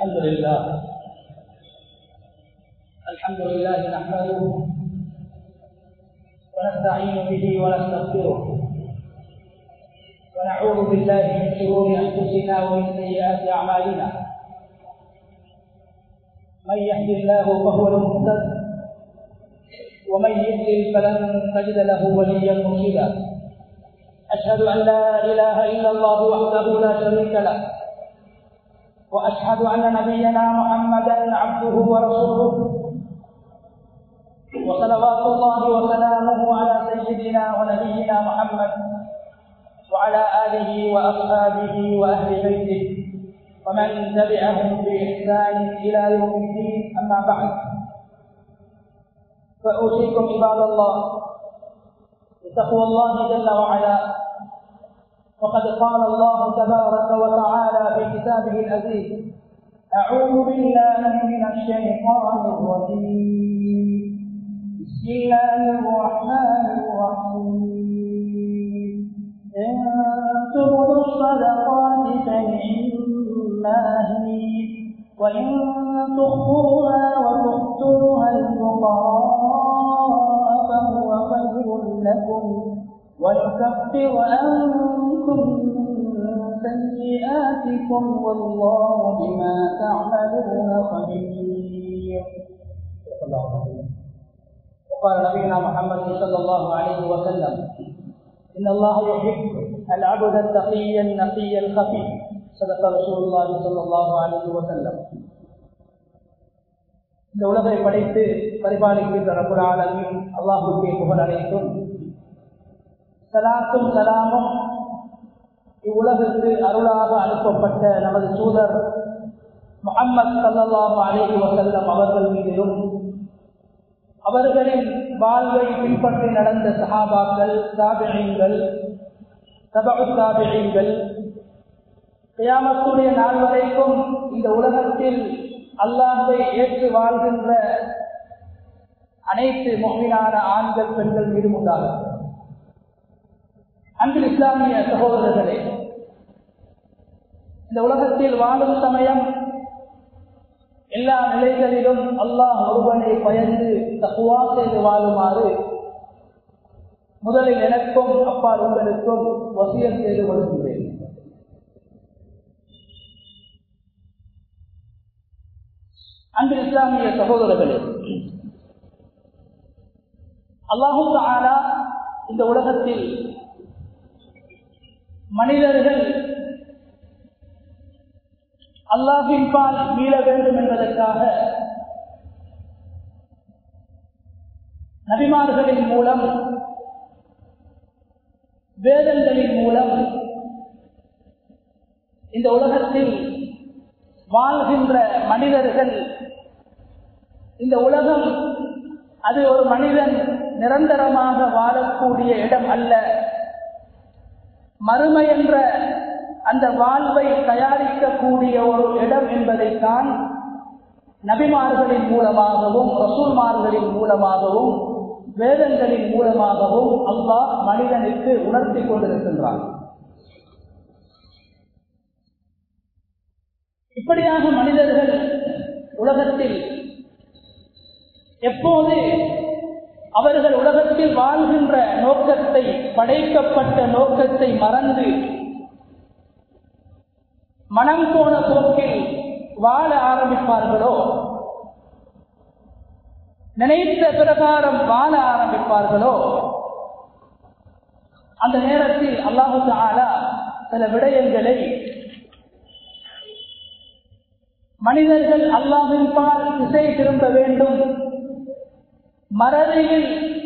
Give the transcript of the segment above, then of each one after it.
الحمد لله الحمد لله نحمده ونستعين به ونستغفره ونعوذ بالله من شرور انفسنا ومن سيئات اعمالنا من يهد الله فهو المهتد ومن يضلل فلن تجد له وليا مرشدا اشهد ان لا اله الا الله وحده لا شريك له واشهد ان نبينا محمدا عبده ورسوله وصلوات الله وسلامه على سيدنا ونبينا محمد وعلى اله واصحابه واهل بيته ومن تبعهم باحسان الى يوم الدين اما بعد فاوصيكم عباد الله بتقوى الله جل وعلا وقد قال الله تبارك وتعالى في كتابه العزيز أعوذ بالله من الشيطان الرجيم بسم الله الرحمن الرحيم إن تبدوا الصدقات فنعما هي وإن تخفوها وتؤتوها الفقراء فهو خير لكم ويكفر عنكم سيئاتكم والله بما تعملون خبير وقال نبينا محمد صلى الله عليه وسلم إن الله يحب العبد التقي النقي الخفي صدق رسول الله صلى الله عليه وسلم இந்த உலகை படைத்து பரிபாலிக்கின்ற ரபுல் ஆலமின் அல்லாஹுக்கே புகழ் அனைத்தும் சலாத்தும் சலாமும் இவ்வுலகிற்கு அருளாக அனுப்பப்பட்ட நமது தூதர் முகம்மது சல்லாஹு அலேஹி வசல்லம் அவர்கள் மீதிலும் அவர்களின் வாழ்வை பின்பற்றி நடந்த சஹாபாக்கள் தாபியங்கள் சபகு தாபியங்கள் கியாமத்துடைய நாள் வரைக்கும் இந்த உலகத்தில் அல்லாஹை ஏற்று வாழ்கின்ற அனைத்து மொழியான ஆண்கள் பெண்கள் மீதும் உண்டாகும் அன்பில் இஸ்லாமிய சகோதரர்களே இந்த உலகத்தில் வாழும் சமயம் எல்லா நிலைகளிலும் அல்லாஹ் ஒருவனை பயந்து தகுவா செய்து வாழுமாறு முதலில் எனக்கும் அப்பால் உங்களுக்கும் வசியம் செய்து கொள்கின்றேன் அன்பில் இஸ்லாமிய சகோதரர்களே அல்லாஹு ஆனா இந்த உலகத்தில் மனிதர்கள் அல்லாஹின் பால் மீள வேண்டும் என்பதற்காக நபிமார்களின் மூலம் வேதங்களின் மூலம் இந்த உலகத்தில் வாழ்கின்ற மனிதர்கள் இந்த உலகம் அது ஒரு மனிதன் நிரந்தரமாக வாழக்கூடிய இடம் அல்ல மறுமை என்ற அந்த வாழ்வை தயாரிக்கக்கூடிய ஒரு இடம் என்பதைத்தான் நபிமார்களின் மூலமாகவும் ரசூல்மார்களின் மூலமாகவும் வேதங்களின் மூலமாகவும் அல்லாஹ் மனிதனுக்கு உணர்த்தி கொண்டிருக்கின்றான் இப்படியாக மனிதர்கள் உலகத்தில் எப்போது அவர்கள் உலகத்தில் வாழ்கின்ற நோக்கத்தை படைக்கப்பட்ட நோக்கத்தை மறந்து மனம் போன போக்கில் வாழ ஆரம்பிப்பார்களோ நினைத்த பிரகாரம் வாழ ஆரம்பிப்பார்களோ அந்த நேரத்தில் அல்லாஹு ஆலா சில விடயங்களை மனிதர்கள் அல்லாஹின் பால் திசை திரும்ப வேண்டும் மறதியில்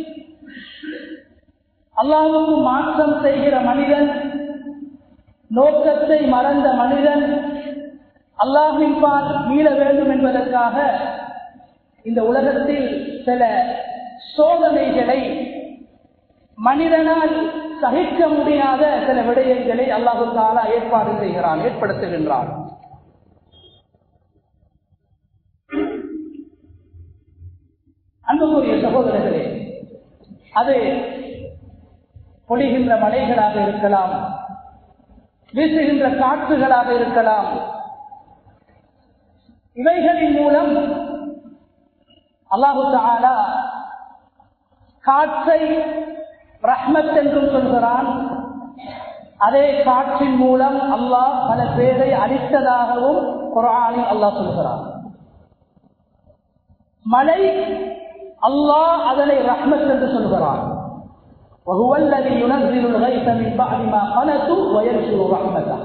அல்லாவுக்கு மாற்றம் செய்கிற மனிதன் நோக்கத்தை மறந்த மனிதன் அல்லாஹின் பால் மீள வேண்டும் என்பதற்காக இந்த உலகத்தில் சில சோதனைகளை மனிதனால் சகிக்க முடியாத சில விடயங்களை அல்லாஹு தாலா ஏற்பாடு செய்கிறான் ஏற்படுத்துகின்றான் அன்புக்குரிய சகோதரர்களே அது பொழிகின்ற மலைகளாக இருக்கலாம் வீசுகின்ற காற்றுகளாக இருக்கலாம் இவைகளின் மூலம் அல்லாஹு தாலா காற்றை ரஹ்மத் என்றும் சொல்கிறான் அதே காற்றின் மூலம் அல்லாஹ் பல பேரை அழித்ததாகவும் குரானில் அல்லாஹ் சொல்கிறான் மழை அல்லாஹ் அதனை ரஹ்மத் என்று சொல்கிறான் وهو الذي ينزل الغيث من بعد ما قنطوا وينشر رحمته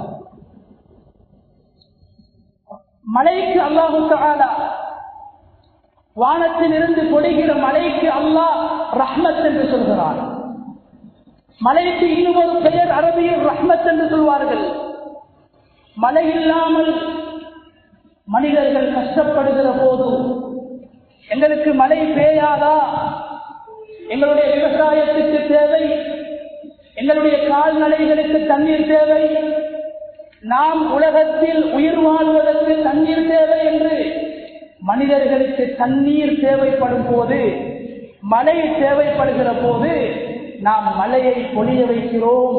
மலைக்கு அல்லாஹு தஆலா வானத்தில் இருந்து பொழிகிற மலைக்கு அல்லாஹ் ரஹ்மத் என்று சொல்கிறான் மலைக்கு இன்னொரு பெயர் அரபியில் ரஹ்மத் என்று சொல்வார்கள் மழை இல்லாமல் மனிதர்கள் கஷ்டப்படுகிற போது எங்களுக்கு மழை பெய்யாதா எங்களுடைய விவசாயத்துக்கு தேவை எங்களுடைய கால்நடைகளுக்கு தண்ணீர் தேவை நாம் உலகத்தில் உயிர் வாழ்வதற்கு தண்ணீர் தேவை என்று மனிதர்களுக்கு தண்ணீர் தேவைப்படும் போது மழை தேவைப்படுகிற போது நாம் மலையை பொழிய வைக்கிறோம்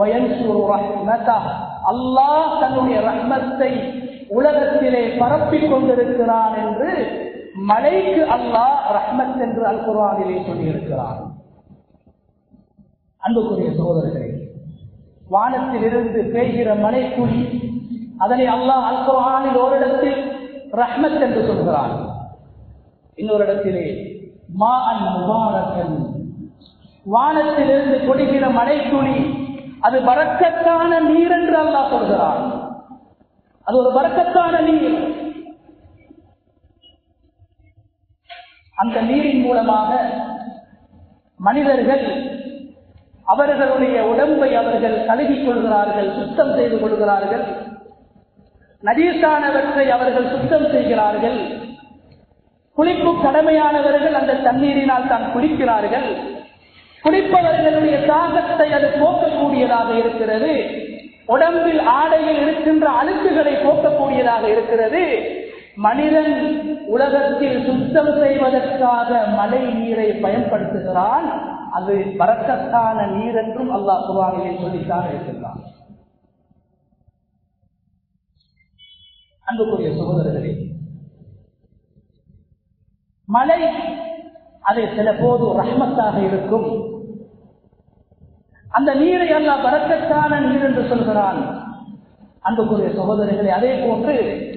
அல்லாஹ் தன்னுடைய ரஹ்மத்தை உலகத்திலே பரப்பிக் கொண்டிருக்கிறான் என்று மலைக்கு அல்லாஹ் ரஹ்மத் என்று அல் குரானிலே சொல்லியிருக்கிறார் அன்புக்குரிய சகோதரர்களே வானத்தில் இருந்து பெய்கிற மலை துளி அதனை அல்லாஹ் அல் குரானில் ஓரிடத்தில் ரஹ்மத் என்று சொல்கிறான் இன்னொரு இடத்திலே மா அன் முபாரக்கன் வானத்தில் இருந்து கொடிகிற மலை துளி அது வரக்கத்தான நீர் என்று அல்லாஹ் சொல்கிறான் அது ஒரு வரக்கத்தான நீர் அந்த நீரின் மூலமாக மனிதர்கள் அவர்களுடைய உடம்பை அவர்கள் கழுகிக் கொள்கிறார்கள் சுத்தம் செய்து கொள்கிறார்கள் நதீசானவற்றை அவர்கள் சுத்தம் செய்கிறார்கள் குளிப்பு கடமையானவர்கள் அந்த தண்ணீரினால் தான் குளிக்கிறார்கள் குளிப்பவர்களுடைய தாகத்தை அது போக்கக்கூடியதாக இருக்கிறது உடம்பில் ஆடையில் இருக்கின்ற அழுக்குகளை போக்கக்கூடியதாக இருக்கிறது மனிதன் உலகத்தில் சுத்தம் செய்வதற்காக மழை நீரை பயன்படுத்துகிறான் அது வரக்கத்தான நீர் என்றும் அல்லாஹ் குரானிலே சொல்லித்தான் இருக்கின்றான் அன்புக்குரிய சகோதரர்களே மழை அது சில போது ரஹ்மத்தாக இருக்கும் அந்த நீரை அல்லாஹ் வரக்கத்தான நீர் என்று சொல்கிறான் அன்புக்குரிய சகோதரர்களே அதே போன்று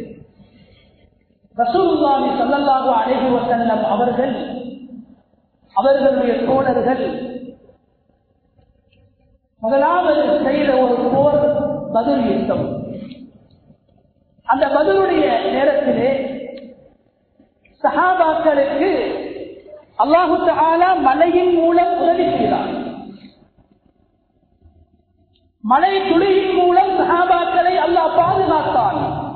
ரசூலுல்லாஹி ஸல்லல்லாஹு அலைஹி வஸல்லம் அவர்கள் அவர்களுடைய தோழர்கள் முதலாவது செய்த ஒரு போர் பதில் யுத்தம் அந்த பதிலுடைய நேரத்திலே சஹாபாக்களுக்கு அல்லாஹு தஆலா மலையின் மூலம் உதவி செய்தார் மலை துளியின் மூலம் சஹாபாக்களை அல்லாஹ் பாதுகாத்தான்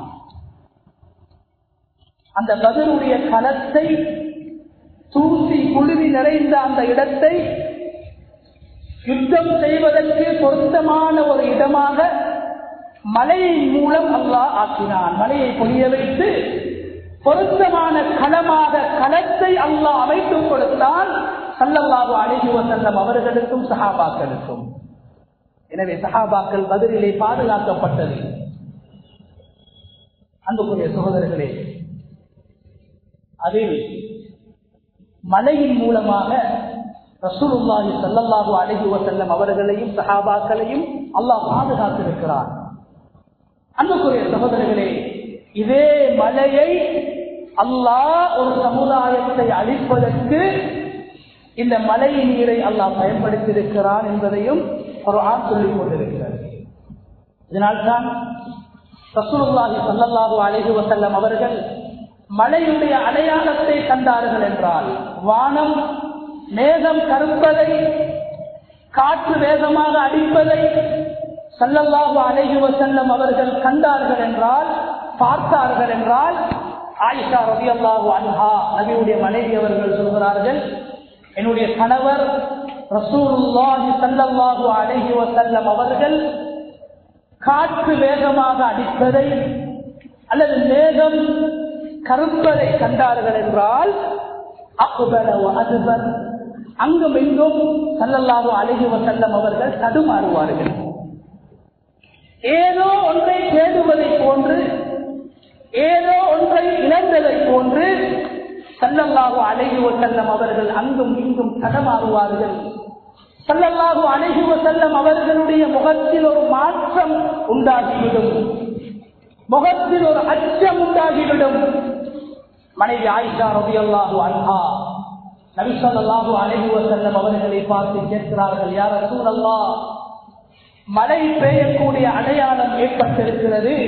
அந்த பதிலுடைய களத்தை தூசி குழுவி நிறைந்த அந்த இடத்தை யுத்தம் செய்வதற்கு பொருத்தமான ஒரு இடமாக மலையின் மூலம் அல்லாஹ் ஆக்கினான் மலையை பொழிய வைத்து பொருத்தமான களமாக களத்தை அல்லாஹ் அமைத்துக் கொடுத்தான் சல்லல்லாஹு அழகி வசல்லம் அவர்களுக்கும் சஹாபாக்களுக்கும் எனவே சஹாபாக்கள் பதிலிலே பாதுகாக்கப்பட்டது அன்புக்குரிய சகோதரர்களே அதில் மலையின் மூலமாக ரசூலுல்லாஹி ஸல்லல்லாஹு அலைஹி வஸல்லம் அவர்களையும் சஹாபாக்களையும் அல்லாஹ் பாதுகாத்திருக்கிறார் அன்புக்குரிய சகோதரர்களே இதே மலையை அல்லாஹ் ஒரு சமுதாயத்தை அழிப்பதற்கு இந்த மலை நீரை அல்லாஹ் பயன்படுத்தியிருக்கிறான் என்பதையும் ஒரு ஆண் சொல்லிக் கொண்டிருக்கிறது இதனால்தான் ரசூலுல்லாஹி ஸல்லல்லாஹு அலைஹி வஸல்லம் அவர்கள் மழையுடைய அடையாளத்தை கண்டார்கள் என்றால் வானம் மேகம் கருப்பதை காற்று வேகமாக அடிப்பதை சல்லல்லாஹு அலைஹி வசல்லம் அவர்கள் கண்டார்கள் என்றால் பார்த்தார்கள் என்றால் ஆயிஷா ரவி அல்லாஹு அன்ஹா நபியுடைய மனைவி அவர்கள் சொல்கிறார்கள் என்னுடைய கணவர் ரசூலுல்லாஹி சல்லல்லாஹு அலைஹி வசல்லம் அவர்கள் காற்று வேகமாக அடிப்பதை அல்லது மேகம் கருப்பதை கண்டார்கள் என்றால் அக்குபல அதுபர் அங்கும் இங்கும் சல்லல்லாஹு அழகி வசல்லம் அவர்கள் தடுமாறுவார்கள் ஏதோ ஒன்றை தேடுவதை போன்று ஏதோ ஒன்றை இழ தோய்ந்ததை போன்று சல்லல்லாஹு அலைஹி வசல்லம் அவர்கள் அங்கும் இங்கும் தடமாறுவார்கள் சல்லல்லாஹு அலைஹி வசல்லம் அவர்களுடைய முகத்தில் ஒரு மாற்றம் உண்டாகிவிடும் முகத்தில் ஒரு அச்சம் உண்டாகிவிடும் மனைவி ஆயிஷா ரபியல்லாஹு அன்ஹா நபி ஸல்லல்லாஹு அலைஹி வஸல்லம் அவர்களை பார்த்து கேட்கிறார்கள் யார் ரசூலல்லாஹ் மழை பெய்யக்கூடிய அடையாளம் ஏற்பட்டிருக்கிறது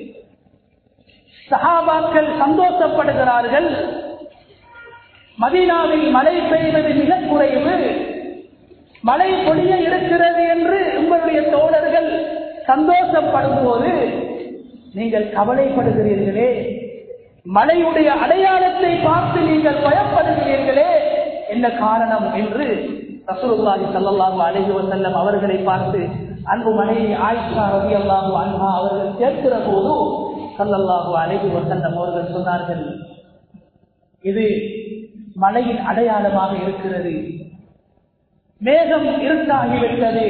சஹாபாக்கள் சந்தோஷப்படுகிறார்கள் மதீனாவில் மழை பெய்வது மிக குறைவு மழை பொழிய இருக்கிறது என்று உங்களுடைய தோழர்கள் சந்தோஷப்படும் போது நீங்கள் கவலைப்படுகிறீர்களே மழையுடைய அடையாளத்தை பார்த்து நீங்கள் பயப்படுகிறீர்களே என்ன காரணம் என்று ரசூலுல்லாஹி ஸல்லல்லாஹு அலைஹி வஸல்லம் அவர்களை பார்த்து அன்பு மனைவி ஆயிஷா ரலியல்லாஹு அன்ஹா அவர்கள் கேட்கிற போது ஸல்லல்லாஹு அலைஹி வஸல்லம் அவர்கள் சொன்னார்கள் இது மழையின் அடையாளமாக இருக்கிறது மேகம் இருட்டாகிவிட்டது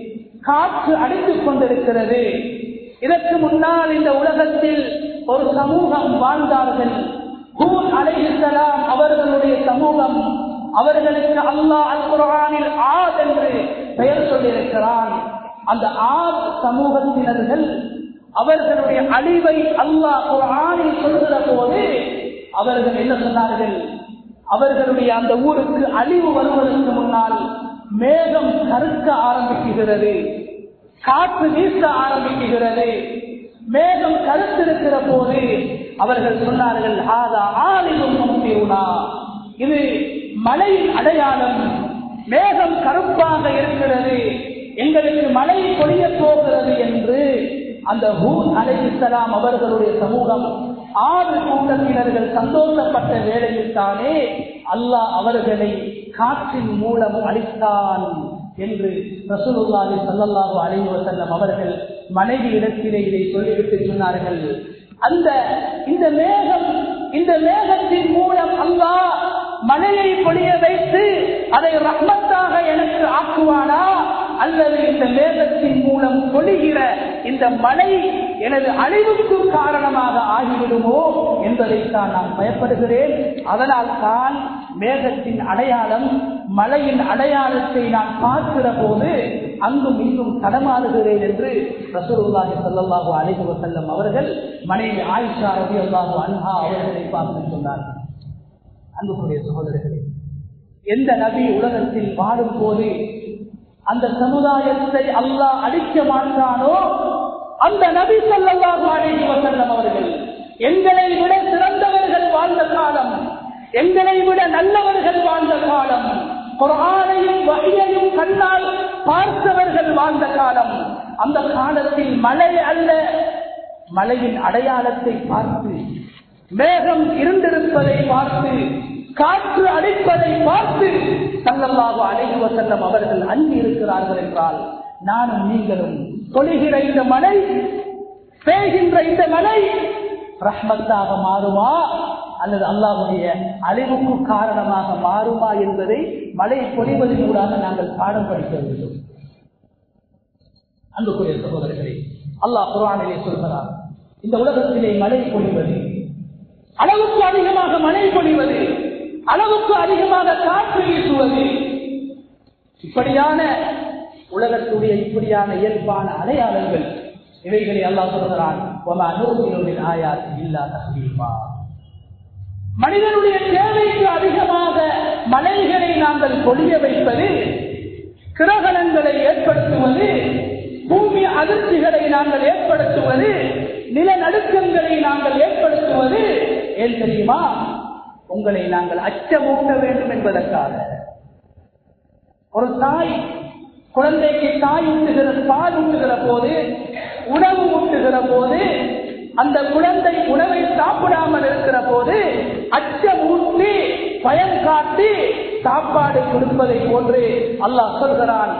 காற்று அடித்துக் கொண்டிருக்கிறது இதற்கு முன்னால் இந்த உலகத்தில் ஒரு சமூகம் வாழ்ந்தார்கள் ஹூத் அலைஹிஸ்ஸலாம் அவர்களுடைய சமூகம் அவர்களுக்கு அல்லாஹ் அல் குர்ஆனில் ஆத் என்று பெயர் சொல்லியிருக்கிறான் அந்த ஆத் சமூகத்தினர்கள் அவர்களுடைய அழிவை அல்லாஹ் குர்ஆனில் சொல்கிற போது அவர்கள் என்ன சொன்னார்கள் அவர்களுடைய அந்த ஊருக்கு அழிவு வருவதற்கு முன்னால் மேகம் கருக்க ஆரம்பிக்குகிறது காற்று வீச ஆரம்பிக்குகிறது மேகம் கருத்திருக்கிற போது அவர்கள் சொன்னார்கள் ஆதா ஆலிவும் முக்தியுனா இது மழையின் அடையாளம் மேகம் கருப்பாக இருக்கிறது எங்களுக்கு மழை பொழிய போகிறது என்று அந்த ஹூத் அலைஹிஸ்ஸலாம் அவர்களுடைய சமூகம் ஆறு கூட்டத்தினர்கள் சந்தோஷப்பட்ட வேளையில் தானே அல்லாஹ் அவர்களை காற்றின் மூலம் அளித்தான் என்று ரசூலுல்லாஹி ஸல்லல்லாஹு அலைஹி வஸல்லம் அவர்கள் மனைவி இடத்திலே இதை சொல்லிவிட்டு சொன்னார்கள் அந்த இந்த மேகம் இந்த மேகத்தின் மூலம் அல்லாஹ் மழையை பொழிய வைத்து அதை ரஹ்மத்தாக எனக்கு ஆக்குவானா அல்லது இந்த மேகத்தின் மூலம் பொழிகிற இந்த மழை எனது அழிவுக்கு காரணமாக ஆகிவிடுமோ என்பதைத்தான் நான் பயப்படுகிறேன் அதனால் தான் மேகத்தின் அடையாளம் மழையின் அடையாளத்தை நான் பார்க்கிற போது அங்கும் இங்கும் தடமாறுகிறேன் என்று ரசூலுல்லாஹி ஸல்லல்லாஹு அலைஹி வஸல்லம் அவர்கள் மனைவி ஆயிஷா ரலியல்லாஹு அன்ஹா அவர்களை பார்த்து சொன்னார்கள் அன்புக்குரிய சகோதரர்களே எந்த நபி உலகத்தில் வாழும் போது அந்த சமுதாயத்தை அல்லாஹ் அழிக்க மாட்டானோ அந்த நபி ஸல்லல்லாஹு அலைஹி வஸல்லம் அவர்கள் எங்களை விட சிறந்தவர்கள் வாழ்ந்த காலம் எங்களை விட நல்லவர்கள் வாழ்ந்த காலம் குரானையும் வகையையும் கண்ணால் பார்த்தவர்கள் வாழ்ந்த காலம் அந்த காலத்தில் மழை அல்ல மழையின் அடையாளத்தை பார்த்து மேகம் இருந்திருப்பதை பார்த்து காற்று அடிப்பதை பார்த்து சல்லல்லாஹு அலைஹி வஸல்லம் அவர்கள் அஞ்சி இருக்கிறார்கள் என்றால் நானும் நீங்களும் தொழுகிற இந்த மழை பெய்கின்ற இந்த மழை ரஹ்மத்தாக மாறுமா அல்லது அல்லாஹுடைய அழிவுக்கு காரணமாக மாறுமா என்பதை மழை பொழிவதன் மூலமாக நாங்கள் பாடம் படிக்க வேண்டும் அன்புக்குரிய சகோதரர்களே அல்லாஹ் குரானிலே சொல்கிறார் இந்த உலகத்திலே மழை பொழிவது அளவுக்கு அதிகமாக மழை பொழிவது அளவுக்கு அதிகமாக காற்று வீசுவது இப்படியான உலகத்துடைய இப்படியான இயல்பான அடையாளங்கள் இவைகளை அல்லாஹ் சொல்கிறான் ஆயாத் இல்லா தஹீமா மனிதனுடைய தேவைக்கு அதிகமாக மலைகளை நாங்கள் பொழிய வைப்பது கிரகணங்களை ஏற்படுத்துவது பூமி அதிர்ச்சிகளை நாங்கள் ஏற்படுத்துவது நிலநடுக்கங்களை நாங்கள் ஏற்படுத்துவது ஏன் தெரியுமா உங்களை நாங்கள் அச்சமூட்ட வேண்டும் என்பதற்காக ஒரு தாய் குழந்தைக்கு தாய் ஊட்டுகிற பால் ஊட்டுகிற போது உணவு ஊட்டுகிற போது அந்த குழந்தை உணவை சாப்பிடாமல் இருக்கிற போது அச்சமூட்டி பயம் காட்டி சாப்பாடு கொடுப்பதை போன்று அல்லாஹ் சொல்கிறான்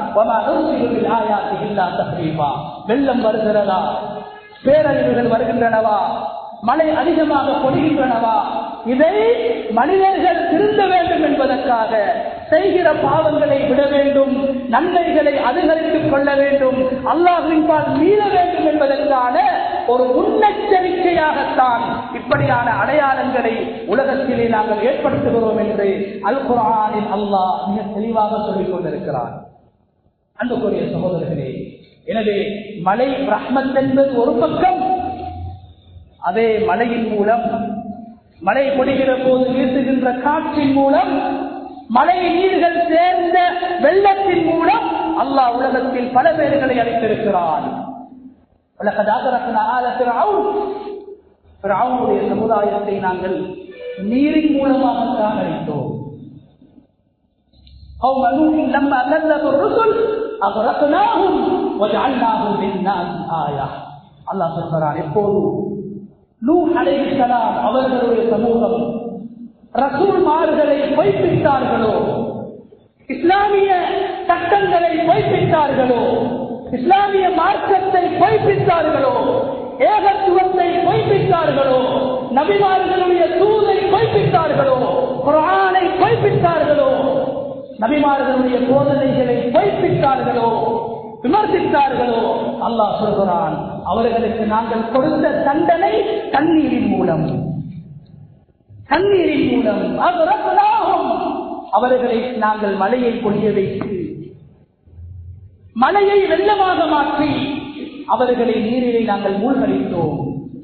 வெள்ளம் வருகிறதா பேரழிவுகள் வருகின்றனவா மழை அதிகமாக பொழிகின்றனவா இதை மனிதர்கள் திருந்த வேண்டும் என்பதற்காக செய்கிற பாவங்களை விட வேண்டும் நன்மைகளை அதிகரித்துக் கொள்ள வேண்டும் அல்லாஹின் பால் மீற வேண்டும் என்பதற்கான ஒரு முன்னெச்சரிக்கையாகத்தான் இப்படியான அடையாளங்களை உலகத்திலே நாங்கள் ஏற்படுத்துகிறோம் என்று அல் குரானில் அல்லாஹ் மிக தெளிவாக சொல்லிக் கொண்டிருக்கிறார் அன்புக்குரிய சகோதரர்களே எனவே மலை ரஹ்மத் என்பது ஒரு பக்கம் அதே மலையின் மூலம் மழை பொழிகிற போது வீசுகின்ற காற்றின் மூலம் மழை நீர்கள் சேர்ந்த வெள்ளத்தின் மூலம் அல்லாஹ் உலகத்தில் பல பேர்களை அளித்திருக்கிறான் சமுதாயத்தை நாங்கள் நீரின் மூலமாகத்தான் அளித்தோம் قوم نوح لما كذبوا الرسل أغرقناهم وجعلناهم للناس آية الله சொல்கிறான் எப்போது நூ அலைஹிஸ்ஸலாம் அவர்களுடைய சமூகம் ரசூல்மார்களை பொய்ப்பித்தார்களோ இஸ்லாமிய சட்டங்களை பொய்ப்பித்தார்களோ இஸ்லாமிய மார்க்கத்தை பொய்ப்பித்தார்களோ ஏகத்துவத்தை பொய்ப்பித்தார்களோ நபிமார்களுடைய தூதை பொய்ப்பித்தார்களோ குரானை பொய்ப்பித்தார்களோ நபிமார்களுடைய போதனைகளை பொய்ப்பித்தார்களோ விமர்சித்தார்களோ அல்லாஹ் சொல்கிறான் அவர்களுக்கு நாங்கள் கொடுத்த தண்டனை தண்ணீரின் மூலம் தண்ணீரின் மூலம் அகரப்பதாகும் அவர்களை நாங்கள் மலையை பொழிய வைத்து மலையை வெள்ளமாக மாற்றி அவர்களை நீரிலே நாங்கள் மூழ்கடித்தோம்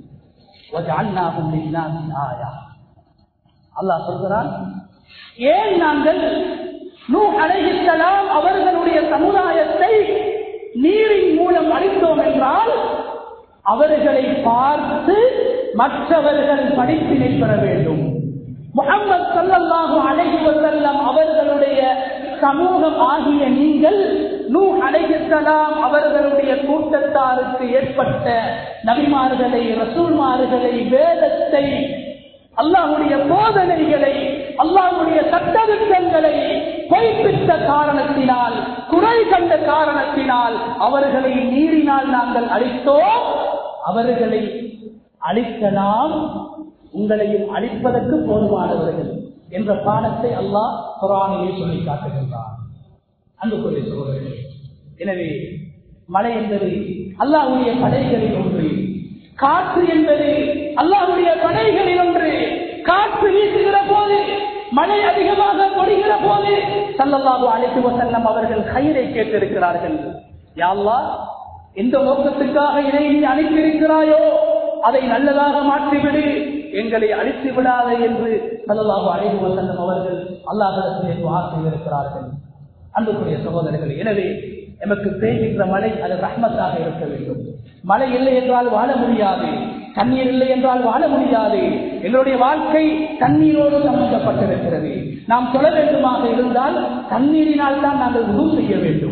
அல்லாஹ் சொல்கிறான் ஏன் நாங்கள் நூ அலைகித்தலாம் அவர்களுடைய சமுதாயத்தை நீரின் மூலம் அளித்தோம் என்றால் அவர்களை பார்த்து மற்றவர்கள் படிப்பினை பெற வேண்டும் முகமது சல்லல்லாஹு அலைஹி வஸல்லம் அவர்களுடைய சமூகம் ஆகிய நீங்கள் நூ அலைஹிஸ்ஸலாம் அவர்களுடைய கூட்டத்தாருக்கு ஏற்பட்ட நபிமார்களை ரசூல்மார்களை வேதத்தை அல்லாஹுடைய போதனைகளை அல்லாஹுடைய சட்டத்திட்டங்களை பொய்ப்பித்த காரணத்தினால் குறை கண்ட காரணத்தினால் அவர்களை நீரினால் நாங்கள் அழித்தோம் அவர்களை அழிக்கலாம் உங்களையும் அழிப்பதற்கு போதுமானவர்கள் என்ற பாடத்தை அல்லாஹ் குரானிலே சொல்லி காட்டுகின்றார் அன்புக்குரிய சகோதரர்களே எனவே மழை என்பது அல்லாஹுடைய படைகளில் ஒன்று காற்று என்பது அல்லாஹுடைய படைகளில் ஒன்று காற்று வீசுகிற போது மழை அதிகமாக பொழிகிற போது சல்லல்லாஹு அழைத்து வசல்லம் அவர்கள் கயிறை கேட்டிருக்கிறார்கள் யாழ்லா எந்த நோக்கத்துக்காக இதை நீ அனுப்பியிருக்கிறாயோ அதை நல்லதாக மாற்றிவிடு எங்களை அழித்து விடாத என்று சல்லல்லாஹு அழைத்து வசல்லம் அவர்கள் அல்லாஹிடத்திலே துவா செய்திருக்கிறார்கள் அன்புக்குரிய சகோதரர்கள் எனவே எமக்கு பெய்கின்ற மழை அது ரஹ்மத்தாக இருக்க வேண்டும் மழை இல்லை என்றால் வாழ முடியாது தண்ணீர் இல்லை என்றால் வாழ முடியாது எங்களுடைய வாழ்க்கை தண்ணீரோடு சம்பந்தப்பட்டிருக்கிறது நாம் சொல்ல வேண்டுமாக இருந்தால் தண்ணீரினால் தான் நாங்கள் உதவு செய்ய வேண்டும்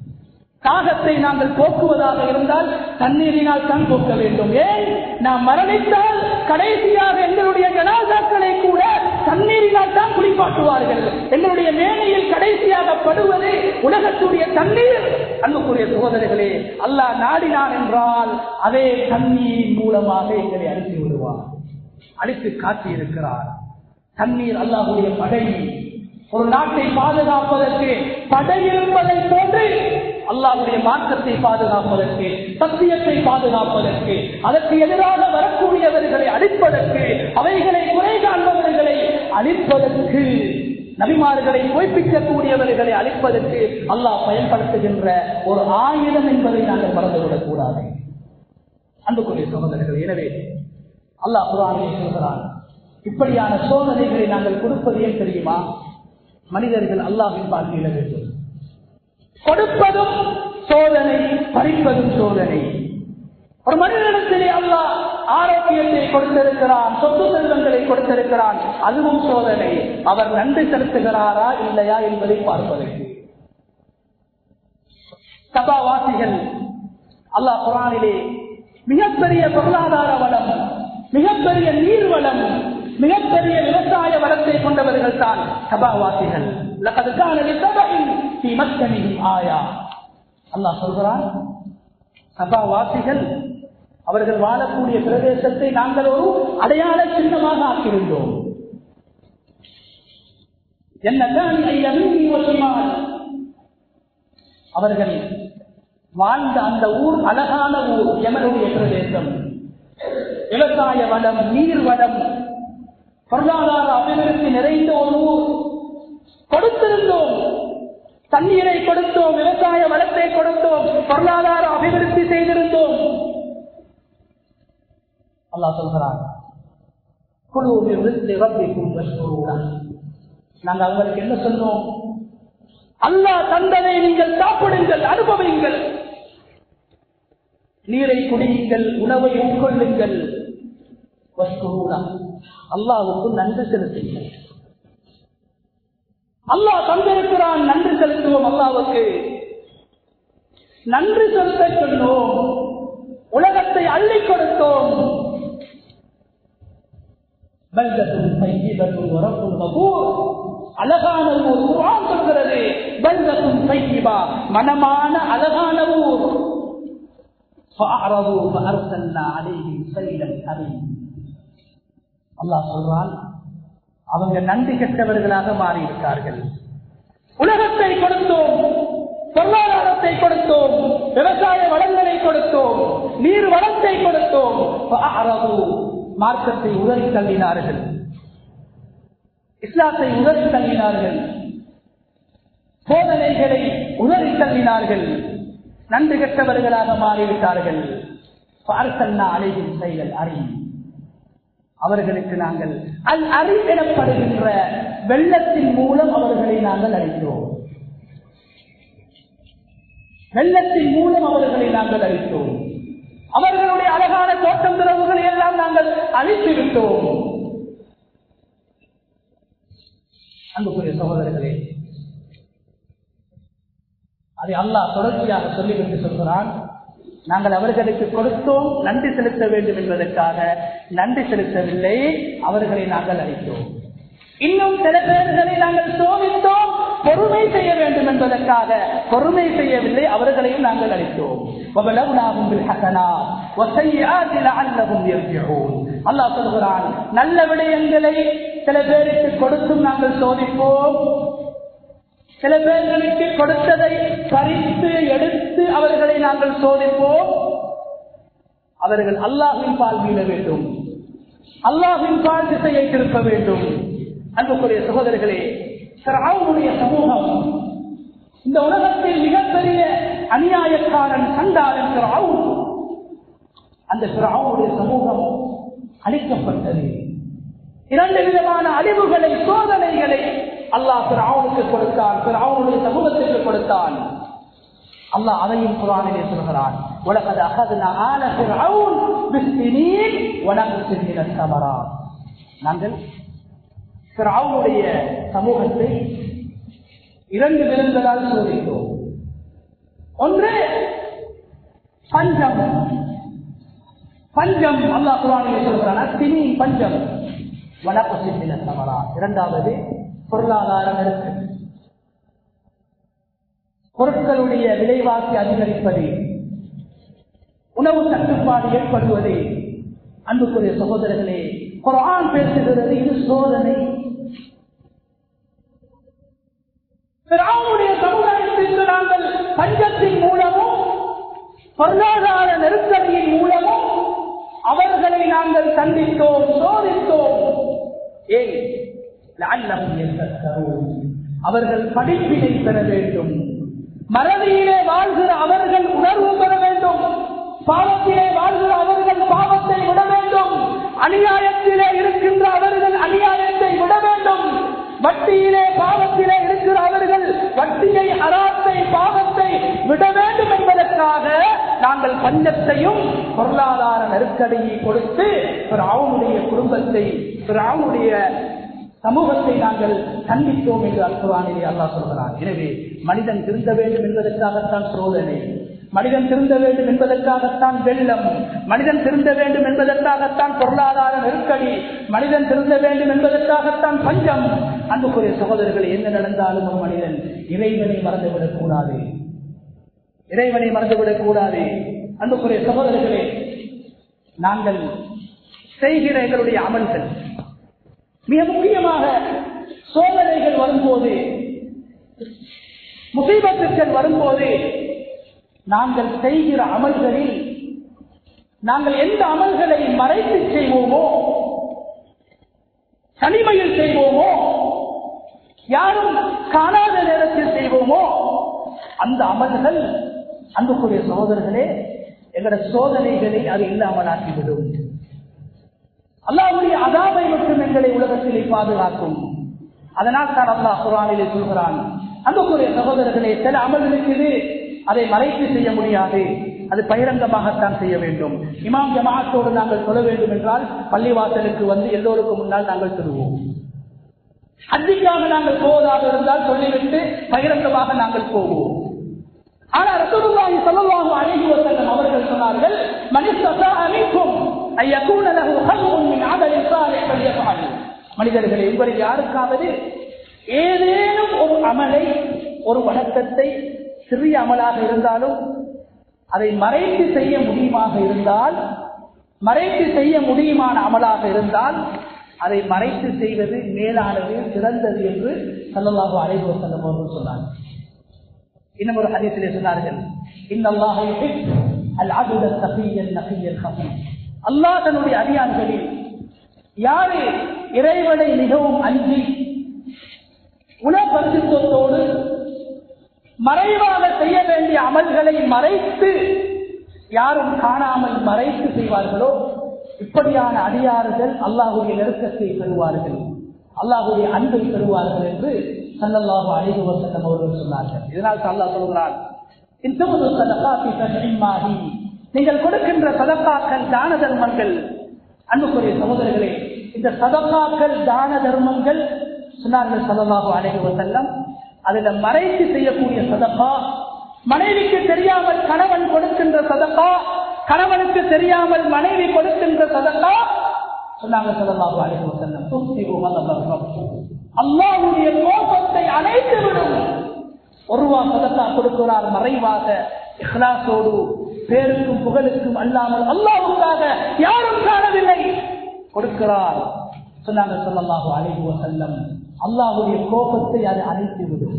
தாகத்தை நாங்கள் போக்குவதாக இருந்தால் தண்ணீரினால் தான் போக்க வேண்டும் ஏன் நாம் மரணித்தால் கடைசியாக எங்களுடைய ஜனாதாக்களை கூட தண்ணீரினால் தான் குளிப்பாட்டுவார்கள் எங்களுடைய மேனையில் கடைசியாக படுவது உலகத்துடைய தண்ணீர் அன்புக்குரிய சகோதரர்களே அல்லாஹ் நாடினான் என்றால் அதே தண்ணீரின் மூலமாக எங்களை அழித்து விடுவார் அழித்து காட்டி இருக்கிறார் தண்ணீர் அல்லாஹுடைய படை ஒரு நாட்டை பாதுகாப்பதற்கு படை இருப்பதை போன்று அல்லாஹுடைய மார்க்கத்தை பாதுகாப்பதற்கு சத்தியத்தை பாதுகாப்பதற்கு அதற்கு எதிராக வரக்கூடியவர்களை அழிப்பதற்கு அவைகளை குறை காண்பவர்களை அழிப்பதற்கு நபிமார்களை பொய்ப்பிக்கக்கூடியவர்களை அழிப்பதற்கு அல்லாஹ் பயன்படுத்துகின்ற ஒரு ஆயுதம் என்பதை நாங்கள் மறந்துவிடக் கூடாது அன்புக்குரிய சகோதரர்கள் எனவே அல்லாஹ் குரானிலே சொல்கிறான் இப்படியான சோதனைகளை நாங்கள் கொடுப்பது ஏன் தெரியுமா மனிதர்கள் அல்லாஹின் பார்வையிட வேண்டும் கொடுப்பதும் சோதனை பறிப்பதும் சோதனை ஒரு மனிதனிடத்திலே அல்லாஹ் ஆரோக்கியத்தை கொடுத்திருக்கிறான் சொத்து செல்வங்களை கொடுத்திருக்கிறான் அதுவும் சோதனை அவர் நன்றி செலுத்துகிறாரா இல்லையா என்பதை பார்ப்பதற்கு சபாவாசிகள் அல்லாஹ் குரானிலே மிகப்பெரிய பொருளாதார வளம் மிகப்பெரிய நீர் வளம் மிகப்பெரிய விவசாய வளத்தை கொண்டவர்கள் தான் சபாவாசிகள் ஆயா அல்லாஹ் சொல்கிறான் சபாவாசிகள் அவர்கள் வாழக்கூடிய பிரதேசத்தை நாங்கள் ஒரு அடையாள சின்னமாக ஆக்கியிருந்தோம் அவர்கள் வாழ்ந்த அந்த ஊர் அழகான ஊர் எமனுடைய பிரதேசம் விவசாய வளம் நீர் வளம் பொருளாதார அபிவிருத்தி நிறைந்த ஒரு ஊர் கொடுத்திருந்தோம் தண்ணீரை கொடுத்தோம் விவசாய வளத்தை கொடுத்தோம் பொருளாதார அபிவிருத்தி செய்திருந்தோம் அல்லாஹ் சொல்கிறான் குழுவில் விருந்து ரப்பிக்கும் நாங்கள் அவங்களுக்கு என்ன சொன்னோம் அல்லாஹ் தந்ததை நீங்கள் சாப்பிடுங்கள் அனுபவியுங்கள் நீரை குடியுங்கள் உணவை உட்கொள்ளுங்கள் அல்லாவுக்கு நன்றி செலுத்துங்கள் அல்லாஹ் தந்திருக்கிறான் நன்றி செலுத்துவோம் அல்லாவுக்கு நன்றி செலுத்த சொன்னோம் உலகத்தை அள்ளி கொடுத்தோம் அழகான ஊர் குரான் சொல்கிறது பல்தத்தும் சைகிபா மனமான அழகான ஊர் அல்லாஹ் சொல்றான் அவங்க நன்றி கெட்டவர்களாக மாறியிருக்கார்கள் உலகத்தை கொடுத்தோம் பொருளாதாரத்தை கொடுத்தோம் விவசாய வளங்களை கொடுத்தோம் நீர் வளத்தை கொடுத்தோம் மார்க்கத்தை உதறி தள்ளினார்கள் இஸ்லாத்தை உதறி தள்ளினார்கள் சோதனைகளை உதறி தள்ளினார்கள் நன்றி கெட்டவர்களாக மாறிவிட்டார்கள் பார்சல்லா அலைவின் செயல் அறி அவர்களுக்கு நாங்கள் அல் அறி எனப்படுகின்ற வெள்ளத்தின் மூலம் அவர்களை நாங்கள் அழித்தோம் வெள்ளத்தின் மூலம் அவர்களை நாங்கள் அழித்தோம் அவர்களுடைய அழகான தோட்டம் திறவுகளை எல்லாம் நாங்கள் அழித்து விட்டோம் அன்புக்குரிய சகோதரர்களே அதை அல்லாஹ் தொடர்ச்சியாக சொல்லிவிட்டு சொல்கிறான் நாங்கள் அவர்களுக்கு கொடுத்தோம் நன்றி செலுத்த வேண்டும் என்பதற்காக நன்றி செலுத்தவில்லை அவர்களை நாங்கள் அளித்தோம் இன்னும் சில பேர்களை நாங்கள் சோதித்தோம் பொறுமை செய்ய வேண்டும் என்பதற்காக பொறுமை செய்யவில்லை அவர்களையும் நாங்கள் அளித்தோம் அல்லாஹ் சொல்கிறான் நல்ல விடயங்களை சில பேருக்கு கொடுத்தும் நாங்கள் சோதிப்போம் சில பேர்களுக்கு கொடுத்ததை பறித்து எடுத்து அவர்களை நாங்கள் சோதிப்போம் அவர்கள் அல்லாஹின் பால் மீள வேண்டும் அல்லாஹின் பால் திசையை திருப்ப வேண்டும் அன்புக்குரிய சகோதரர்களே அவனுடைய சமூகம் இந்த உலகத்தில் மிகப்பெரிய அநியாயக்காரன் சண்டாளன் ராவுன் அந்த பிராவுடைய சமூகம் அழிக்கப்பட்டது இரண்டு விதமான அழிவுகளை சோதனைகளை அல்லாஹ் பிராவுனுக்கு கொடுத்தான் பிராவுனுடைய சமூகத்திற்கு கொடுத்தான் அல்லாஹ் அதையும் குரானிலே சொல்கிறான் உலகது அகதுன ஆன பிராவுன் பிஸ்தினீன் உனக்கு சிந்தின சமரா நாங்கள் பிராவுனுடைய சமூகத்தை இரண்டு விருந்தலால் சோதித்தோம் ஒன்று பஞ்சம் பஞ்சம் அல்லா குரானிலே சொல்கிறான் அத்தினி பஞ்சம் வனப்பு சிந்தின சமரா இரண்டாவது பொருளாதார நெருக்கடி பொருட்களுடைய விலைவாசி அதிகரிப்பது உணவு தட்டுப்பாடு ஏற்படுவது அன்புக்குரிய சகோதரர்களே குரான் பேசுகிறது இது சோதனை பிராவுடைய சமுதாயத்திற்கு நாங்கள் பஞ்சத்தின் மூலமும் பொருளாதார நெருக்கடியின் மூலமும் அவர்களை நாங்கள் சந்தித்தோம் சோதித்தோம் ஏன் அவர்கள் படிப்பினை பெற வேண்டும் மறதியிலே வாழ்கிற அவர்கள் உணர்வு பெற வேண்டும் பாவத்திலே வாழ்கிற அவர்கள் பாவத்தை விட வேண்டும் அநியாயத்திலே இருக்கின்ற அவர்கள் அநியாயத்தை விட வேண்டும் வட்டியிலே பாவத்திலே இருக்கிற அவர்கள் வட்டியை அறாத்தை பாவத்தை விட வேண்டும் என்பதற்காக நாங்கள் பஞ்சத்தையும் பொருளாதார நெருக்கடியை கொடுத்து அவனுடைய குடும்பத்தை அவனுடைய சமூகத்தை நாங்கள் கண்டித்தோம் என்று அல்குவானிலே அல்லா சொல்கிறான் எனவே மனிதன் திருந்த வேண்டும் என்பதற்காகத்தான் சோதனை மனிதன் திருந்த வேண்டும் என்பதற்காகத்தான் வெள்ளம் மனிதன் திருந்த வேண்டும் என்பதற்காகத்தான் பொருளாதார நெருக்கடி மனிதன் திருந்த வேண்டும் என்பதற்காகத்தான் பஞ்சம் அன்புக்குரிய சகோதரர்கள் என்ன நடந்தாலும் ஒரு மனிதன் இறைவனை மறந்துவிடக் கூடாது இறைவனை மறந்துவிடக் கூடாது அன்புக்குரிய சகோதரர்களே நாங்கள் செய்கிற எங்களுடைய அமல்கள் மிக முக்கியமாக சோதனைகள் வரும்போது முசீபத்துக்கள் வரும்போது நாங்கள் செய்கிற அமல்களில் நாங்கள் எந்த அமல்களை மறைத்து செய்வோமோ தனிமையில் செய்வோமோ யாரும் காணாத நேரத்தில் செய்வோமோ அந்த அமல்கள் அன்புக்குரிய சகோதரர்களே எங்களோட சோதனைகளை அது இல்லாமலாக்கிவிடும் அல்லாவுடைய அதாவை மட்டும் எங்களை உலகத்திலே பாதுகாக்கும் அதனால் தான் அல்லாஹ் குரானிலே சொல்கிறான் அன்புக்குரிய சகோதரர்களே சில அமல் இருக்குது அதை மறைத்து செய்ய முடியாது அது பகிரங்கமாகத்தான் செய்ய வேண்டும் இமாம் ஜமாத்தோடு நாங்கள் சொல்ல வேண்டும் என்றால் பள்ளிவாசலுக்கு வந்து எல்லோருக்கும் முன்னால் நாங்கள் சொல்லுவோம் அன்றைக்காக நாங்கள் போவதாக இருந்தால் சொல்லிவிட்டு பகிரங்கமாக நாங்கள் போவோம் ஆனா ரசூலுல்லாஹி ஸல்லல்லாஹு அலைஹி வஸல்லம் அவர்கள் சொன்னார்கள் மனிதா அமிக்கும் ஐயகூன லஹு ஹல்முன் மின் அமலி ஸாலிஹ் ஃபல்யஃஅல் மனிதர்களே உங்களில் யாருக்காவது ஏதேனும் ஒரு அமலை ஒரு வணக்கத்தை சிறிய அமலாக இருந்தாலும் அதை மறைத்து செய்ய முடியுமாக இருந்தால் மறைத்து செய்ய முடியுமான அமலாக இருந்தால் அதை மறைத்து செய்வது மேலானது சிறந்தது என்று சல்லல்லாஹு அலைஹி வஸல்லம் அவர்கள் சொன்னார்கள் இன்னும் ஒரு ஹதீஸிலே சொன்னார்கள் இன்னல்லாஹ் யுஹிப் அல் அப்த தகியல் நகியல் ஹபீப் அல்லாஹ் தன்னுடைய அடியான்களில் யாரு இறைவனை மிகவும் அஞ்சி உணபரிசுத்தோடு மறைவாக செய்ய வேண்டிய அமல்களை மறைத்து யாரும் காணாமல் மறைத்து செய்வார்களோ இப்படியான அடியார்கள் அல்லாஹுடைய நெருக்கத்தை பெறுவார்கள் அல்லாஹுடைய அன்பை பெறுவார்கள் என்று சல்லல்லாஹு அலைஹி வஸல்லம் அவர்கள் சொன்னார்கள் இதனால் அல்லாஹ் சொல்கிறான் இன்தமுது சதகாத்தி தன்னிம்மாஹி நீங்கள் கொடுக்கின்ற சதக்காக்கள் தான தர்மங்கள் அன்புக்குரிய சகோதரர்களே இந்த சதக்காக்கள் தான தர்மங்கள் சொன்னார்கள் சல்லல்லாஹு அலைஹி வஸல்லம் அதுல மறைத்து செய்யக்கூடிய சதக்கா மனைவிக்கு தெரியாமல் கணவன் கொடுக்கின்ற சதக்கா கணவனுக்கு தெரியாமல் மனைவி கொடுக்கின்ற சதக்கா சொன்னாங்க சல்லல்லாஹு அலைஹி வஸல்லம் துஸ்திபு மல்லல்லாஹு அல்லாஹ்வுடைய கோபத்தை அணைத்து விடும் ஒருவா சதக்கா கொடுக்கிறார் மறைவாக இஹ்லாசோடு பேருக்கும் புகழுக்கும் அல்லாமல் அல்லாஹ்வுக்காக யாரும் காணவில்லை கொடுக்கிறார் சொன்னாங்க சல்லல்லாஹு அலைஹி வஸல்லம் அல்லாஹ்வுடைய கோபத்தை அது அணைத்து விடும்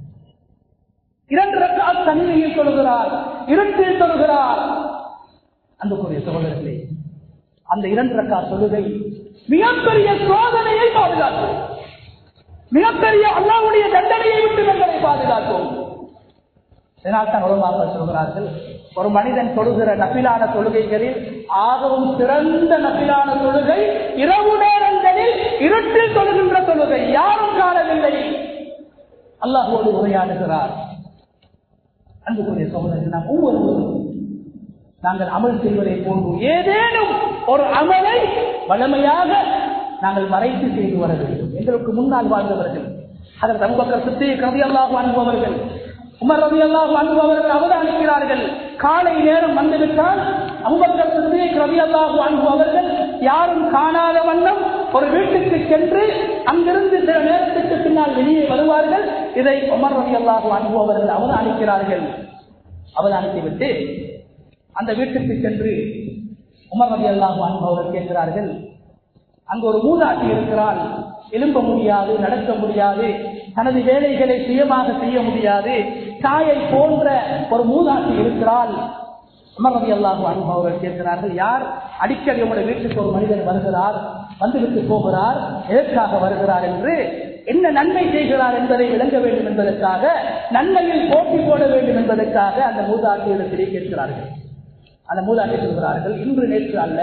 இரண்டு ரக்காத் தனிமையில் தொழுகிறார் இருட்டில் தொழுகிறார் அன்புக்குரிய சகோதரர்களே அந்த இரண்டு ரக்கா தொழுகை மிகப்பெரிய சோதனையை பாதுகாக்கும் மிகப்பெரிய அல்லாவுடைய தண்டனையை விட்டு எங்களை பாதுகாக்கும் இதனால் தான் உலமாக்கள் சொல்கிறார்கள் ஒரு மனிதன் தொழுகிற நபிலான தொழுகைகளில் ஆகவும் சிறந்த நபிலான தொழுகை இரவு நேரங்களில் இருட்டில் தொழுகின்ற தொழுகை யாரும் காணவில்லை அல்லாஹோடு உரையாடுகிறார் அன்புக்குரிய சகோதரர்கள் நாம் ஒவ்வொருவரும் நாங்கள் அமல் செய்வதை போன்று ஏதேனும் ஒரு அமலை வளமையாக நாங்கள் மறைத்து செய்து வர வேண்டும் எங்களுக்கு முன்னால் வாழ்ந்தவர்கள் அதற்கு அன்பக்கர் சித்தி கவி அல்லாஹ் அனுபவர்கள் உமர் ரவி அல்லாஹ் அனுபவர்கள் அவதானிக்கிறார்கள் காலை நேரம் வந்துவிட்டால் அம்பக்கர் சித்தி ரவி அல்லாஹ் அனுபவர்கள் யாரும் காணாத வண்ணம் ஒரு வீட்டுக்கு சென்று அங்கிருந்து சில நேரத்துக்கு பின்னால் வெளியே வருவார்கள் இதை உமர் ரவி அல்லாஹ் அனுபவர்கள் அவதானிக்கிறார்கள் அவதானித்துவிட்டு அந்த வீட்டுக்கு சென்று உமர் ரவி அல்லாஹ் அனுபவர்கள் கேட்கிறார்கள் அங்கு ஒரு மூதாட்டி இருக்கிறாள் எழும்ப முடியாது நடக்க முடியாது தனது வேலைகளை சுயமாக செய்ய முடியாது தாயை போன்ற ஒரு மூதாட்டி இருக்கிறாள் அமர்வதி அல்லாஹு அனுபவர்கள் கேட்கிறார்கள் யார் அடிக்கடி உங்களுடைய வீட்டுக்கு ஒரு மனிதன் வருகிறார் வந்துவிட்டு போகிறார் எதற்காக வருகிறார் என்று என்ன நன்மை செய்கிறார் என்பதை விளங்க வேண்டும் என்பதற்காக நன்மையில் போட்டி போட வேண்டும் என்பதற்காக அந்த மூதாட்டியிடத்திலே கேட்கிறார்கள் அந்த மூதாட்டி சொல்கிறார்கள் இன்று நேற்று அல்ல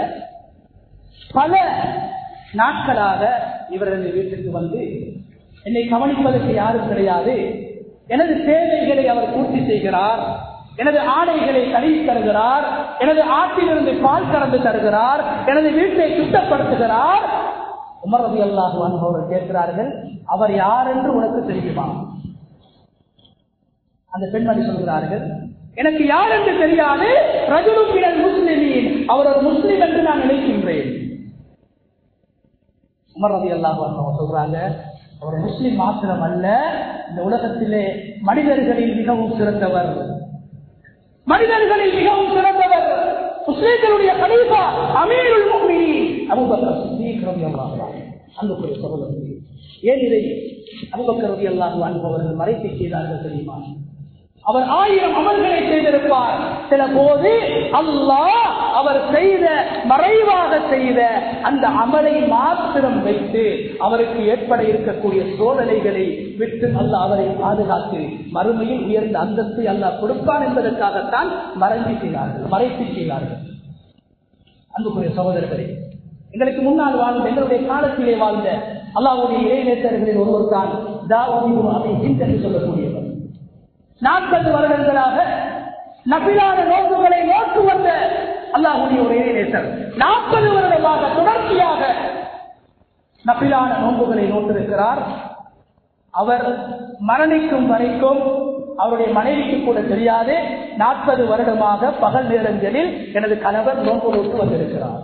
பல நாட்களாக இவரது வீட்டுக்கு வந்து என்னை கவனிப்பதற்கு யாரும் கிடையாது எனது தேவைகளை அவர் பூர்த்தி செய்கிறார் எனது ஆடைகளை கழுவி தருகிறார் எனது ஆட்டிலிருந்து பால் கறந்து தருகிறார் எனது வீட்டை சுத்தப்படுத்துகிறார் உமரதி அல்லாஹு அவர்கள் கேட்கிறார்கள் அவர் யார் என்று உனக்கு தெரியுமா அந்த பெண்மணி சொல்கிறார்கள் எனக்கு யார் என்று தெரியாது ரஜுலுக்கிடல் முஸ்லிமின் அவர் ஒரு முஸ்லிம் என்று நான் நினைக்கின்றேன் உமர் ரதி அல்லாஹ் சொல்றாங்க அவர் முஸ்லிம் மாத்திரம் அல்ல இந்த உலகத்திலே மனிதர்களில் மிகவும் சிறந்தவர் மனிதர்களில் மிகவும் சிறந்தவர் முஸ்லிம்களுடைய கலீஃபா அமீருல் முஃமினீன் அபூபக்கர் சித்திக் ரலியல்லாஹு அன்ஹு அன்புக்குரிய சகோதரர்களே ஏன் இதை அபூபக்கர் ரலியல்லாஹு அன்ஹு அவர்கள் மறைத்து செய்தார்கள் தெரியுமா அவர் ஆயிரம் அமல்களை செய்திருப்பார் சில போது அல்லாஹ் அவர் செய்த மறைவாக செய்த அந்த அமலை மாத்திரம் வைத்து அவருக்கு ஏற்பட இருக்கக்கூடிய சோதனைகளை விட்டு அல்லாஹ் அவரை பாதுகாத்து மறுமையில் உயர்ந்த அந்தஸ்தை அல்லாஹ் கொடுப்பான் என்பதற்காகத்தான் மறைந்து செய்தார்கள் மறைத்து செய்தார்கள் அன்புக்குரிய சகோதரர்களே எங்களுக்கு முன்னால் வாழ்ந்த எங்களுடைய காலத்திலே வாழ்ந்த அல்லாவுடைய இறைநேசர்களில் ஒருவர் தான் தாவூதி என்று சொல்லக்கூடியவர் நாற்பது வருடங்களாக நபிலான நோக்குகளை நோக்கு வந்த அல்லாஹுடைய ஒரு இறைநேசர் நாற்பது வருடமாக தொடர்ச்சியாக நபிலான நோன்புகளை நோட்டிருக்கிறார் அவர் மரணிக்கும் வரைக்கும் அவருடைய மனைவிக்கு கூட தெரியாது நாற்பது வருடமாக பகல் நேரங்களில் எனது கணவர் நோன்பு நோட்டு வந்திருக்கிறார்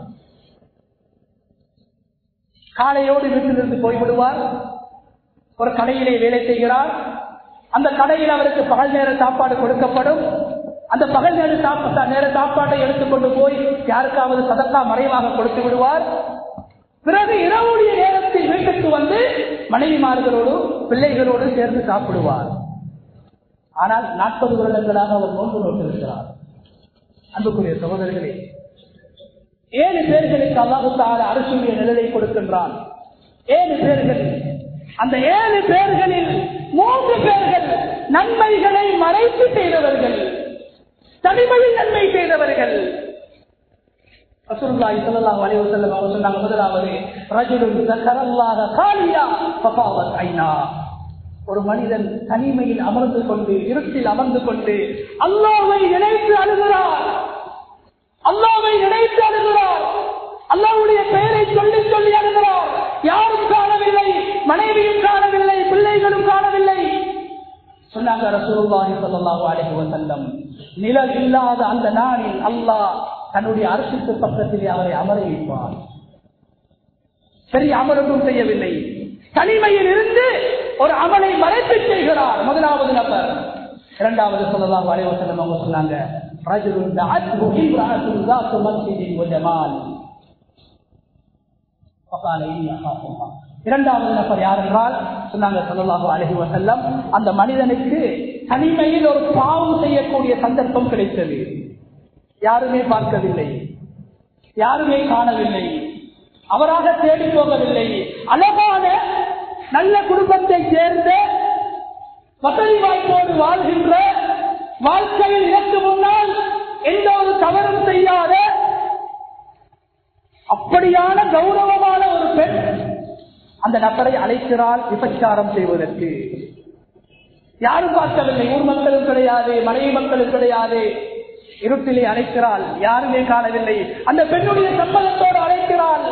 காலையோடு வீட்டிலிருந்து போய்விடுவார் ஒரு கடையிலே வேலை செய்கிறார் அந்த கடையில் அவருக்கு பகல் நேர சாப்பாடு கொடுக்கப்படும் அந்த பகல் நேர சாப்பாடு நேர சாப்பாட்டை எடுத்துக்கொண்டு போய் யாருக்காவது சதக்கா மறைவாக கொடுத்து விடுவார் பிறகு இரவுடைய நேரத்தில் வீட்டுக்கு வந்து மனைவிமார்களோடு பிள்ளைகளோடு சேர்ந்து சாப்பிடுவார் ஆனால் நாற்பது வருடங்களாக அவர் நோன்பு நோட்டிருக்கிறார் அன்புக்குரிய சகோதரர்களே ஏழு பேர்களுக்கு அல்லாஹால அரசுடைய நிழலை கொடுக்கின்றான் ஏழு பேர்கள் அந்த ஏழு பேர்களில் மூன்று பேர்கள் நன்மைகளை மறைத்து செய்தவர்கள் தனிமையில் நன்மை செய்தவர்கள் ரசூலுல்லாஹி ஸல்லல்லாஹு அலைஹி வஸல்லம் அவர் சொன்னாங்க முதலாவது ரஜுலுன் ஸக்கரல்லாஹ காலியா ஃபஃபாவத் ஐனா ஒரு மனிதன் தனிமையில் அமர்ந்து கொண்டு இருட்டில் அமர்ந்து கொண்டு அல்லாஹ்வை நினைத்து அழுகிறார் அல்லாஹ்வை நினைத்து அழுகிறார் அல்லாஹ்வுடைய பெயரை சொல்லி சொல்லி அழுகிறார் யாரும் காணவில்லை மனைவியும் காணவில்லை பிள்ளைகளும் காணவில்லை சொன்னாங்க ரசூலுல்லாஹி ஸல்லல்லாஹு அலைஹி வஸல்லம் நிழல் இல்லாத அந்த நாளில் அல்லாஹ் தன்னுடைய அரசுக்கு பக்கத்திலே அவரை அமர வைப்பார் பெரிய அமரொன்றும் செய்யவில்லை தனிமையில் இருந்து ஒரு அமலை மறைத்து செய்கிறார் முதலாவது நபர் இரண்டாவது சொல்லலாம் வரைவசனம் அவங்க சொன்னாங்க ரஜுலுன் தஅத்ஹு இம்ரஅத்துன் ذات مسجد وجمال فقال إني أخاف الله இரண்டாவது நபர் யார் என்றால் சொன்னாங்க சொல்லலாக அழகி வசல்லம் அந்த மனிதனுக்கு தனிமையில் ஒரு பாவம் செய்யக்கூடிய சந்தர்ப்பம் கிடைத்தது யாருமே பார்க்கவில்லை யாருமே காணவில்லை அவராக தேடி போகவில்லை அழகான நல்ல குடும்பத்தை சேர்ந்த வசதி வாய்ப்போடு வாழ்கின்ற வாழ்க்கையில் இதற்கு முன்னால் எந்த ஒரு தவறும் செய்யாத அப்படியான கௌரவமான ஒரு பெண் அந்த நபரை அழைக்கிறார் விபச்சாரம் செய்வதற்கு யாரும் பார்க்கவில்லை ஊர் மக்களும் கிடையாது மனைவி மக்களும் கிடையாது இருட்டிலே அழைக்கிறாள் யாருமே காணவில்லை அந்த பெண்ணுடைய சம்மதத்தோடு அழைக்கிறாள்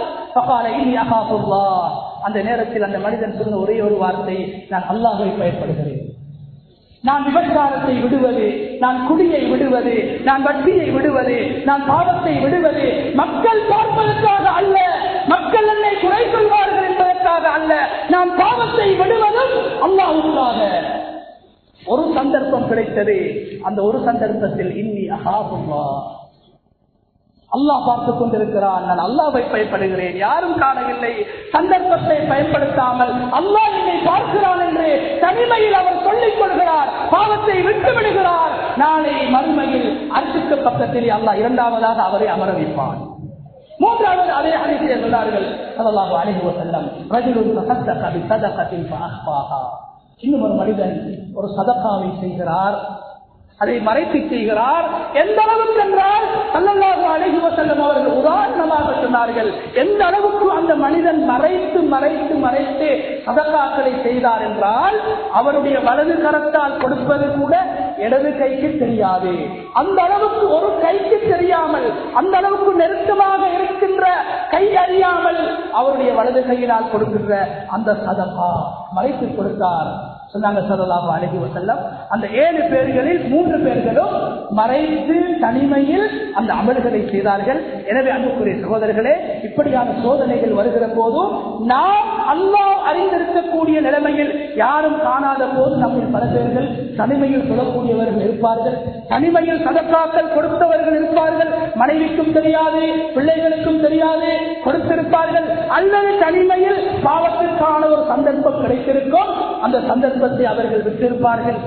அந்த நேரத்தில் அந்த மனிதன் சொன்ன ஒரே ஒரு வார்த்தை நான் அல்லாஹை பயப்படுகிறேன் நான் விபச்சாரத்தை விடுவது நான் குடியை விடுவது நான் வட்டியை விடுவது நான் பாவத்தை விடுவது மக்கள் பார்ப்பதற்காக அல்ல மக்கள் என்னை குறை சொல்வார்கள் என்பதற்காக அல்ல நான் பாவத்தை விடுவதும் அல்லாவுக்காக ஒரு சந்தர்ப்பம் கிடைத்தது அந்த ஒரு சந்தர்ப்பத்தில் இன்னி அகாபுல்லா அல்லாஹ் பார்த்துக் கொண்டிருக்கிறான் நான் அல்லாவை பயப்படுகிறேன் யாரும் காணவில்லை சந்தர்ப்பத்தை பயன்படுத்தாமல் அல்லாஹ் என்னை பார்க்கிறான் என்று தனிமையில் அவர் சொல்லிக் கொள்கிறார் பாவத்தை விட்டு விடுகிறார் நாளை மறுமையில் அரிசுக்கு பக்கத்தில் அல்லாஹ் இரண்டாவதாக அவரை அமர வைப்பான் மூன்றாவது அதே அழைத்து சொன்னார்கள் சல்லாஹு அழகி வசல்லம் ரஜுலுன் தசத்தக பிசதகத்தின் ஃபஅஹ்பாஹா இன்னும் ஒரு மனிதன் ஒரு சதக்காவை செய்கிறார் அதை மறைத்து செய்கிறார் எந்த அளவுக்கு என்றால் அல்லல்லாஹு அழகி வசல்லம் அவர்கள் உதாரணமாக சொன்னார்கள் எந்த அளவுக்கு அந்த மனிதன் மறைத்து மறைத்து மறைத்து சதக்காக்களை செய்தார் என்றால் அவருடைய வலது கரத்தால் கொடுப்பது கூட இடது கைக்கு தெரியாது அந்த அளவுக்கு ஒரு கைக்கு தெரியாமல் அந்த அளவுக்கு நெருக்கமாக இருக்கின்ற கை அறியாமல் அவருடைய வலது கையினால் கொடுக்கின்ற அந்த சதகா மறைத்து கொடுத்தார் சொன்னாங்க சதலாக அழகி வசல்லம் அந்த ஏழு பேர்களில் மூன்று பேர்களும் மறைத்து தனிமையில் அந்த அமல்களை செய்தார்கள் எனவே அன்புக்குரிய சகோதரர்களே இப்படியான சோதனைகள் வருகிற போதும் நாம் அல்லாஹ் அறிந்திருக்கக்கூடிய நிலைமையில் யாரும் காணாத போது நம்மில் பல பேர்கள் தனிமையில் சொல்லக்கூடியவர்கள் இருப்பார்கள் தனிமையில் சதக்காக்கள் கொடுத்தவர்கள் இருப்பார்கள் மனைவிக்கும் தெரியாது பிள்ளைகளுக்கும் தெரியாது கொடுத்திருப்பார்கள் அல்லது தனிமையில் பாவத்திற்கான ஒரு சந்தர்ப்பம் கிடைத்திருக்கும் அந்த சந்தர்ப்பத்தை அவர்கள் விட்டிருப்பார்கள்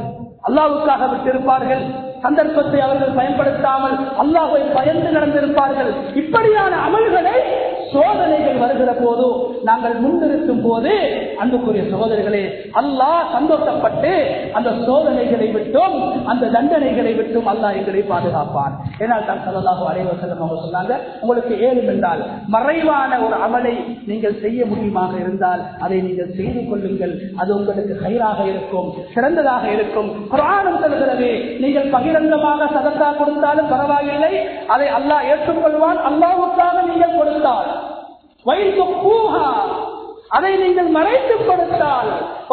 அல்லாவுக்காக விட்டிருப்பார்கள் சந்தர்ப்பத்தை அவர்கள் பயன்படுத்தாமல் அல்லாஹை பயந்து நடந்திருப்பார்கள் இப்படியான அமல்களை சோதனைகள் வருகிற போது நாங்கள் முன்னிறுத்தும் போது அன்புக்குரிய சகோதரர்களே அல்லாஹ் சந்தோஷப்பட்டு அந்த சோதனைகளை விட்டும் அந்த தண்டனைகளை விட்டும் அல்லாஹ் எங்களை பாதுகாப்பான் ஏனால் தான் சல்லாஹூ அலைவசல்லம் அவங்க சொன்னாங்க உங்களுக்கு ஏழும் என்றால் மறைவான ஒரு அமலை நீங்கள் செய்ய முடியுமாக இருந்தால் அதை நீங்கள் செய்து கொள்ளுங்கள் அது உங்களுக்கு கயிறாக இருக்கும் சிறந்ததாக இருக்கும் குரானம் சொல்கிறது நீங்கள் பகிரங்கமாக சதத்தா கொடுத்தாலும் பரவாயில்லை அதை அல்லாஹ் ஏற்றுக்கொள்வான் அல்லாவுக்காக நீங்கள் கொடுத்தால் வயிற்று பூஹா அதை நீங்கள் மறைத்துக் கொடுத்தால்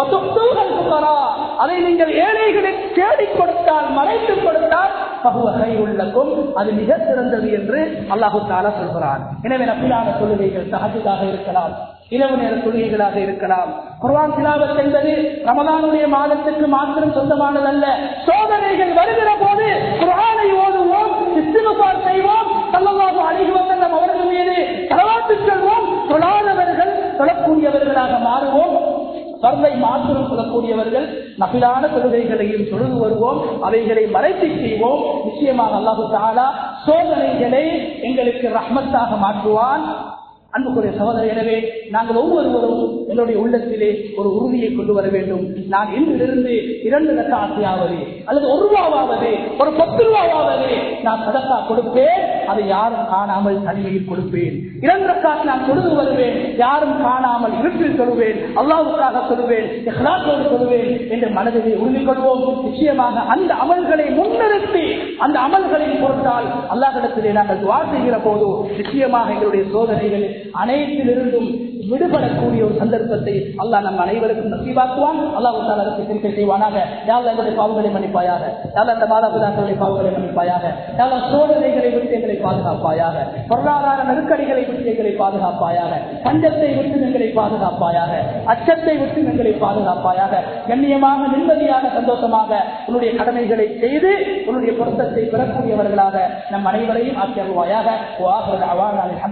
அதை நீங்கள் ஏழைகளை தேடிக் கொடுத்தால் மறைத்துக் கொடுத்தால் பகுவகை உள்ளக்கும் அது மிக சிறந்தது என்று அல்லாஹு தாலா சொல்கிறான் எனவே நப்பிலான தொழுகைகள் தகஜதாக இருக்கலாம் இரவு நேர தொழுகைகளாக இருக்கலாம் குர்வான் திலாவத் என்பது ரமதானுடைய மாதத்துக்கு மாத்திரம் சொந்தமானதல்ல சோதனைகள் வருகிற போது குர்ஆனை ஓதுவோம் இஸ்திகுபார் செய்வோம் சல்லல்லாஹு அலைஹி வஸல்லம் அவர்கள் மீது தலவாத்து செல்வோம் தொழாதவர்கள் தொழக்கூடியவர்களாக மாறுவோம் பர்வை மாத்திரம் சொல்லக்கூடியவர்கள் நபிலான தொழுகைகளையும் தொழுது வருவோம் அவைகளை மறைத்து செய்வோம் நிச்சயமாக அல்லாஹு தாலா சோதனைகளை எங்களுக்கு ரஹ்மத்தாக மாற்றுவான் அன்புக்குரிய சகோதரர் எனவே நாங்கள் ஒவ்வொருவரும் என்னுடைய உள்ளத்திலே ஒரு உறுதியை கொண்டு வர வேண்டும் நான் இன்றிலிருந்து இரண்டு லட்ச ஆசையாவது அல்லது ஒரு ரூபாவது ஒரு பத்து ரூபாவது நான் சதக்கா கொடுப்பேன் அதை யாரும் காணாமல் தனிமையில் கொடுப்பேன் இரண்டு ரக்காத் நான் தொழுது வருவேன் யாரும் காணாமல் இருட்டில் சொல்லுவேன் அல்லாவுக்காக சொல்லுவேன் இஹ்லாஸோடு சொல்லுவேன் என்று மனதிலே உறுதி கொள்வோம் நிச்சயமாக அந்த அமல்களை முன்னிறுத்தி அந்த அமல்களின் பொருட்டால் அல்லாஹிடத்திலே நாங்கள் துவா செய்கிற போது நிச்சயமாக எங்களுடைய சோதனைகள் அனைத்திலிருந்தும் விடுபடக்கூடிய ஒரு சந்தர்ப்பத்தை அல்லாஹ் நம் அனைவருக்கும் நசீவாக்குவான் அல்லாஹ் அதற்கு திருப்பி செய்வானாக யாழ் எங்களுடைய பாவங்களை மன்னிப்பாயாக யாழ் அந்த மாதாபிதாக்களுடைய பாவங்களை மன்னிப்பாயாக யாழ் சோதனைகளை விட்டு எங்களை பாதுகாப்பாயாக பொருளாதார நெருக்கடிகளை விட்டு எங்களை பாதுகாப்பாயாக பஞ்சத்தை விட்டு எங்களை பாதுகாப்பாயாக அச்சத்தை விட்டு எங்களை பாதுகாப்பாயாக கண்ணியமாக நிம்மதியாக சந்தோஷமாக உன்னுடைய கடமைகளை செய்து உன்னுடைய பொருத்தத்தை பெறக்கூடியவர்களாக நம் அனைவரையும் ஆக்கியருவாயாக